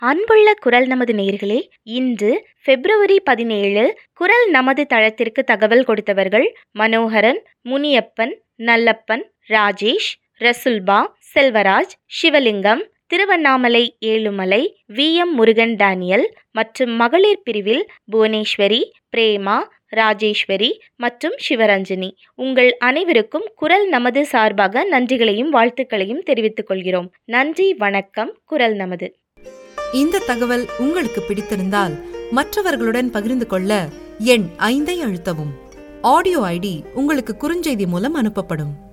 அன்புள்ள குரல் நமது நேர்களே இன்று பிப்ரவரி பதினேழு குரல் நமது தளத்திற்கு தகவல் கொடுத்தவர்கள் மனோகரன் முனியப்பன் நல்லப்பன் ராஜேஷ் ரசுல்பா செல்வராஜ் சிவலிங்கம் திருவண்ணாமலை ஏழுமலை வி எம் முருகன் டேனியல் மற்றும் மகளிர் பிரிவில் புவனேஸ்வரி பிரேமா ராஜேஸ்வரி மற்றும் சிவரஞ்சனி உங்கள் அனைவருக்கும் குரல் நமது சார்பாக நன்றிகளையும் வாழ்த்துக்களையும் தெரிவித்துக் கொள்கிறோம் நன்றி வணக்கம் குரல் நமது இந்த தகவல் உங்களுக்கு பிடித்திருந்தால் மற்றவர்களுடன் பகிர்ந்து கொள்ள எண் ஐந்தை அழுத்தவும் ஆடியோ ஐடி உங்களுக்கு குறுஞ்செய்தி மூலம் அனுப்பப்படும்